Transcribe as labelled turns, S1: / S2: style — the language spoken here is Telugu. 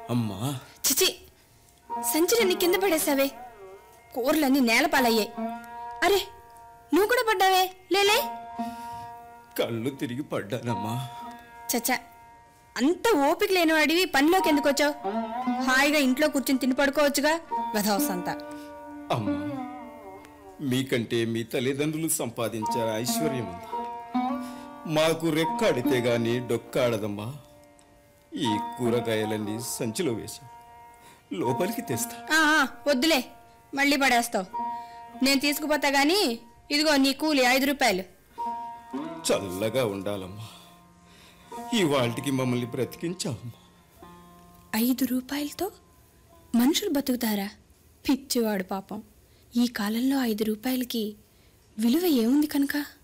S1: అమ్మా
S2: చిచి సంచిలన్నీ కింద పడేసావే కూరలన్నీ నేలపాలయ్యాయి అరే నువ్వు కూడా పడ్డావే లేలే
S1: కళ్ళు తిరిగి పడ్డానమ్మా
S2: చచ్చా అంత ఓపిక లేనివాడివి పనిలోకి ఎందుకు వచ్చావు హాయిగా ఇంట్లో కూర్చుని తిని పడుకోవచ్చుగా వెధవసంతా
S1: అమ్మా మీకంటే మీ తల్లిదండ్రులు సంపాదించే ఐశ్వర్యం ఉంది మాకు రెక్కాడితే గాని డొక్కాడదమ్మా ఈ కూరగాయలన్నీ సంచిలో వేశాం లోపలికి తెస్తా
S2: ఆ, ఆ, వద్దులే మళ్ళీ పడేస్తావు నేను తీసుకుపోతా గానీ ఇదిగో నీ కూలి ఐదు రూపాయలు
S1: చల్లగా ఉండాలమ్మా ఈ వాళ్ళకి మమ్మల్ని బ్రతికించావమ్మా
S2: ఐదు రూపాయలతో మనుషులు బతుకుతారా పిచ్చివాడు పాపం ఈ కాలంలో ఐదు రూపాయలకి విలువ ఏముంది కనుక